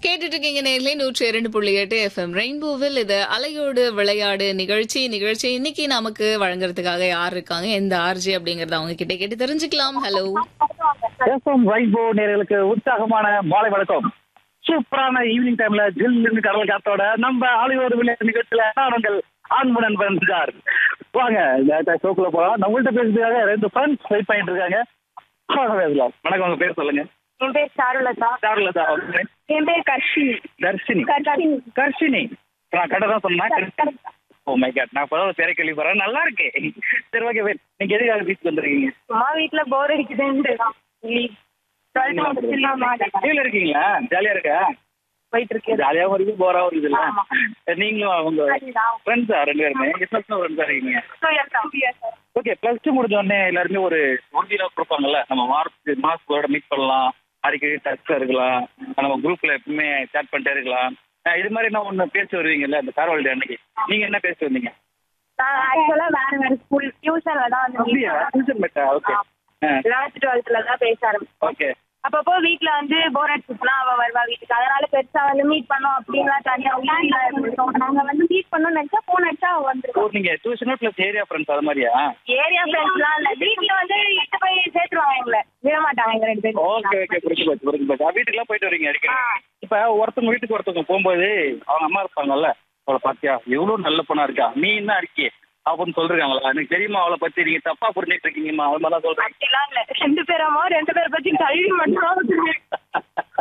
கேட்டுட்டு இருக்கீங்க நேர்ல நூற்றி இரண்டு புள்ளி எட்டு எஃப்எம் ரெயின்போவில் இது அலையோடு விளையாடு நிகழ்ச்சி நிகழ்ச்சி இன்னைக்கு நமக்கு வழங்குறதுக்காக யார் இருக்காங்க எந்த ஆர்ஜி அப்படிங்கறத அவங்க கிட்ட கேட்டு தெரிஞ்சுக்கலாம் ஹலோ எஃப்எம் வைபோ நேர்களுக்கு உற்சாகமான மாலை வணக்கம் சூப்பரான ஈவினிங் டைம்ல ஜில்லுன்னு கடல் காத்தோட நம்ம ஆலிவோர் விளையாட்டு நிகழ்ச்சியில நாங்கள் ஆண்பு நண்பன் சார் வாங்க இந்த ஷோக்குள்ள போலாம் நம்மள்ட்ட பேசுறதுக்காக ரெண்டு ஃப்ரெண்ட்ஸ் வெயிட் பண்ணிட்டு இருக்காங்க வாங்க பேசலாம் வணக்கம் உங்க பேர் சொல்லுங்க என் பேர் சாருலதா சார்லதா ஓகே என் பேர் கர்ஷினி தர்ஷினி கர்ஷினி கர்ஷினி நான் கடை தான் சொன்னேன் ஓ மை காட் நான் இப்பதான் பேரை கேள்விப்படுறேன் நல்லா இருக்கு சரி ஓகே வெயிட் நீங்க எதுக்காக பீச் வந்திருக்கீங்க அம்மா வீட்ல போர் அடிக்குதுன்னு கீழே இருக்கீங்களா ஜாலியா இருக்கா போயிட்டு இருக்கேன் ஜாலியாவும் இருக்கு போராவும் இருக்குல்ல ஆமா. நீங்களும் அவங்க ஃப்ரெண்ட்ஸா ரெண்டு பேருமே எத்தனை ஃப்ரெண்ட்ஸா இருக்கீங்க ஓகே பிளஸ் டூ முடிஞ்ச உடனே எல்லாருமே ஒரு உறுதியாக கொடுப்பாங்கல்ல நம்ம மார்க் மார்க்ஸோட மீட் பண்ணலாம் அடிக்கடி டச்ல இருக்கலாம் நம்ம குரூப்ல எப்பவுமே சேட் பண்ணிட்டே இருக்கலாம் அஹ் இது மாதிரி என்ன ஒன்று பேசி வருவீங்கல்ல அந்த ஃபேர்வெல் டே அன்னைக்கு நீங்க என்ன பேசி வந்தீங்க நான் ஆக்சுவலா வேற வேற ஸ்கூல் டியூஷன்ல தான் வந்து அப்படியா டியூஷன் மேட்டா ஓகே லெவன்த் டுவெல்த்ல தான் பேச ஆரம்பிச்சோம் ஓகே அப்பப்போ வீட்ல வந்து போர் அடிச்சுச்சுனா அவ வருவா வீட்டுக்கு அதனால பெருசா வந்து மீட் பண்ணோம் அப்படின்லாம் தனியா வீட்டுல இருந்தோம் நாங்க வந்து மீட் பண்ணோம்னு நினைச்சா போன் அடிச்சா அவ ஓ வந்துருவோம் நீங்க டியூஷன் பிளஸ் ஏரியா ஃப்ரெண்ட்ஸ் அது மாதிரியா ஏரியா ஃப்ரெண்ட்ஸ்லாம் இல்ல வீட்ல வந்து இட்டு போய் சேர்த்துருவாங்க எங்களை விட மாட்டாங்க எங்க ரெண்டு ஓகே பேரும் ஓகே புரிஞ்சு போச்சு புரிஞ்சு போச்சு வீட்டுக்குலாம் போயிட்டு வரீங்க அடிக்கடி ஆ. இப்ப ஒருத்தவங்க வீட்டுக்கு ஒருத்தவங்க போகும்போது அவங்க அம்மா இருப்பாங்கல்ல அவளை பாத்தியா எவ்வளவு நல்ல பொண்ணா இருக்கா நீ என்ன இருக்கே அப்படின்னு சொல்றாங்களா எனக்கு தெரியுமா அவளை பத்தி நீங்க தப்பா புரிஞ்சிட்டு இருக்கீங்கம்மா அது மாதிரி தான் சொல்றேன் அப்படிலாம் இல்ல ரெண்டு பேராமோ ரெண்டு பேரை பத்தி கல்வி மட்டும்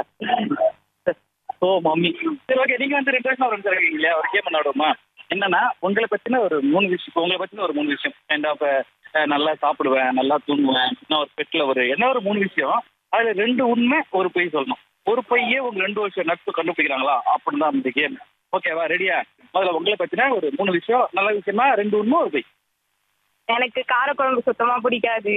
ஓ மம்மி சரி ஓகே நீங்க வந்து ரெண்டு வருஷம் ஃப்ரெண்ட்ஸ் இருக்கீங்க இல்லையா ஒரு கேம் விளையாடுவோமா என்னன்னா உங்களை பத்தின ஒரு மூணு விஷயம் உங்களை பத்தின ஒரு மூணு விஷயம் அண்ட் அப்ப அஹ், நல்லா சாப்பிடுவேன் நல்லா தூங்குவேன் இன்னும் ஒரு பெட்ல ஒரு என்ன ஒரு மூணு விஷயம் அதுல ரெண்டு உண்மை ஒரு பொய் சொல்லணும் ஒரு பொய்யே உங்க ரெண்டு வருஷம் நட்பு கண்டுபிடிக்கிறாங்களா அப்படின்னு தான் இந்த கேம் ஓகேவா ரெடியா முதல்ல உங்களை பத்தின ஒரு மூணு விஷயம் நல்ல விஷயமா ரெண்டு உண்மை ஒரு பொய் எனக்கு காரக்குழம்பு சுத்தமா பிடிக்காது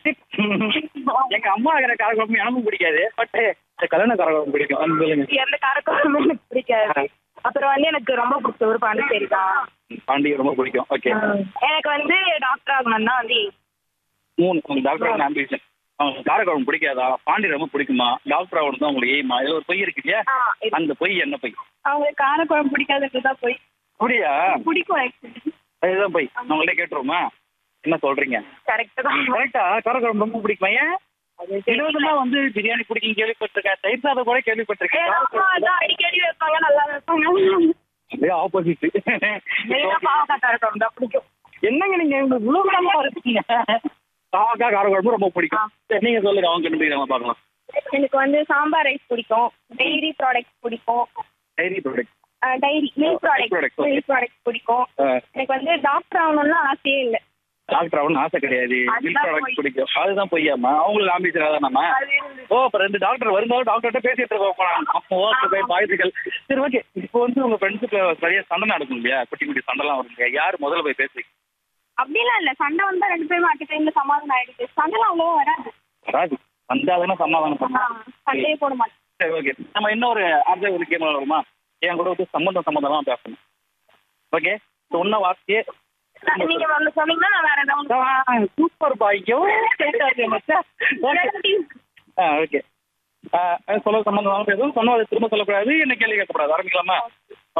எங்க அம்மா எனக்கு காரக்குழம்பு எனக்கும் பிடிக்காது பட் கல்யாண காரக்குழம்பு பிடிக்கும் அது சொல்லுங்க எந்த காரக்குழம்பு எனக்கு பிடிக்காது அப்புறம் வந்து எனக்கு ரொம்ப பிடிச்ச ஒரு பாண்டிச்சேரி தான் பாண்டிகை ரொம்ப பிடிக்கும் ஓகே எனக்கு வந்து டாக்டர் ஆகணும் தான் வந்து மூணு உங்க டாக்டர் ஆம்பிஷன் அவங்களுக்கு காரக்குழம்பு பிடிக்காதா பாண்டி ரொம்ப பிடிக்குமா டாக்டர் ஆகணும் தான் உங்களுக்கு எய்மா இதுல ஒரு பொய் இருக்கு இல்லையா ஆமா, இருக்கு. அந்த பொய் என்ன பொய் அவங்களுக்கு காரக்குழம்பு பிடிக்காதுன்றது தான் போய் அப்படியா பிடிக்கும் எனக்கு அதுதான் பொய் நான் உங்கள்ட்ட கேட்டுருவோமா என்ன சொல்றீங்க கரெக்ட் தான் கரெக்டா காரக்குழம்பு ரொம்ப பிடிக்குமா ஏன் இருபதுமா வந்து பிரியாணி பிடிக்கும் கேள்விப்பட்டிருக்கேன் தயிர் சாதம் கூட கேள்விப்பட்டிருக்கேன் எங்க அம்மா தான் அடிக்கடி வைப்பாங்க நல்லா வைப்பாங்க அப்படியே ஆப்போசிட் மெயினா பாவக்காய் காரக்குழம்பு தான் பிடிக்கும் என்னங்க நீங்க உங்களுக்கு இவ்வளவு விடமா இருக்கீங்க காக்கா காரக்குழம்பு ரொம்ப பிடிக்கும் சரி நீங்க சொல்லுங்க அவங்க கண்டுபிடிக்கிறாங்க பார்க்கலாம் எனக்கு வந்து சாம்பார் ரைஸ் பிடிக்கும் டெய்ரி ப்ராடக்ட்ஸ் பிடிக்கும் dairy product dairy milk Products, product okay. Milk product பிடிக்கும் எனக்கு வந்து டாக்டர் ஆகணும்னு ஆசையே இல்லை டாக்டர் ஆகணும்னு ஆசை கிடையாது அதுதான் மில்க் ப்ராடக்ட் பொய். பிடிக்கும் அதுதான் பொய்யாமா அவங்களுக்கு ஆம்பிஷன் அதானம்மா அது இருந்துச்சு. ஓ அப்ப ரெண்டு டாக்டர் வரும்போது டாக்டர்கிட்ட பேசிட்டு இருக்கோம் அப்போ ஓகே போய் வாழ்த்துக்கள் சரி ஓகே இப்போ வந்து உங்க ஃப்ரெண்ட்ஸுக்கு சரியா சண்டை நடக்கும் இல்லையா குட்டி குட்டி சண்டைலாம் வரும் இல்லையா யார் முதல்ல போய் பேசுறீங்க அப்படிலாம் இல்ல சண்டை வந்தா ரெண்டு பேரும் மாட்டி டைம்ல சமாதானம் ஆயிடுச்சு சண்டைலாம் அவ்வளவா வராது வராது வந்தாதானே சமாதானம் ஆ, பண்ணும் சண்டையே போட மாட்டேன் சரி ஓகே நம்ம இன்னொரு அடுத்த ஒரு கேம் வருமா என் கூட வந்து சம்மந்தம் சம்மந்தமா பேசணும் ஓகே சொன்ன வார்த்தையே நீங்க ஒண்ணு சொன்னீங்கன்னா நான் வேற ஏதாவது சூப்பர் பாய்க்கும் ஆ ஓகே சொல்ல சம்மந்தமாக பேசும் சொன்னதை திரும்ப சொல்லக்கூடாது என்ன கேள்வி கேட்கக்கூடாது ஆரம்பிக்கலாமா